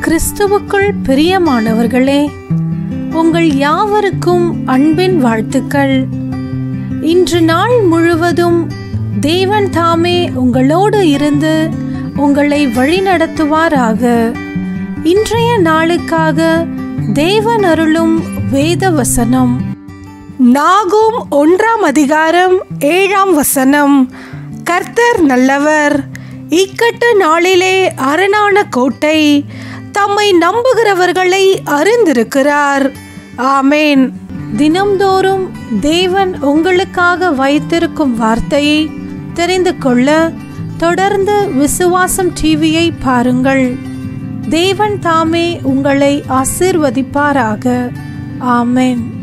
கிறிஸ்துவுக்குள் பிரியமானவர்களே உங்கள் யாவருக்கும் அன்பின் வாழ்த்துக்கள் இன்று நாள் முழுவதும் தேவன் தாமே உங்களோடு இருந்து உங்களை வழிநடத்துவாராக இன்றைய நாளுக்காக தேவன் அருளும் வேத வசனம் நாகும் ஒன்றாம் அதிகாரம் ஏழாம் வசனம் கர்த்தர் நல்லவர் இக்கட்டு நாளிலே அரணான கோட்டை தம்மை நம்புகிறவர்களை அறிந்திருக்கிறார் ஆமேன் தினம்தோறும் தேவன் உங்களுக்காக வைத்திருக்கும் வார்த்தையை தெரிந்து கொள்ள தொடர்ந்து விசுவாசம் டிவியை பாருங்கள் தேவன் தாமே உங்களை ஆசீர்வதிப்பாராக ஆமென்